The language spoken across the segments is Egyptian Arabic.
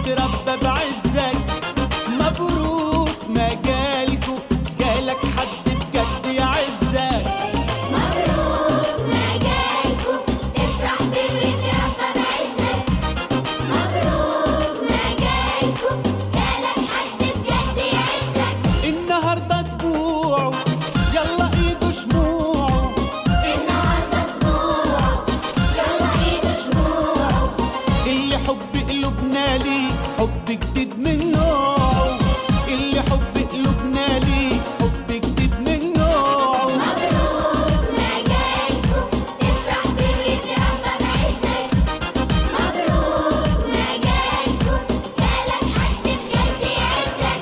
وتربى بعزك مبروك مجالكوا جالك حد بجد يعزك مبروك مجالكوا تفرح بيه ويتربى بعزك مبروك مجالكوا جالك حد بجد يعزك النهارده اسبوع يلا ايده شموع النهارده اسبوع يلا ايده شموع اللي حب قلوبنا ليه حب جديد من نوعه اللي حب قلوبنا ليه حب جديد من نوعه مبروك مجالكوا تفرح بيه ويتربى بعزك مبروك مجالكوا جالك حد بجد يعزك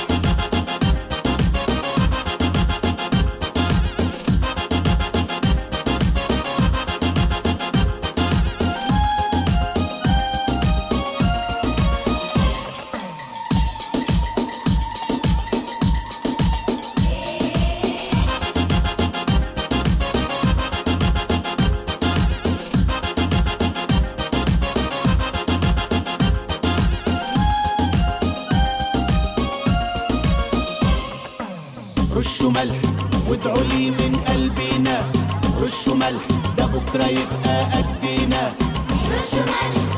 رشوا ملح وادعوا لي من قلبنا رشوا ملح ده بكره يبقى قدنا رش ملح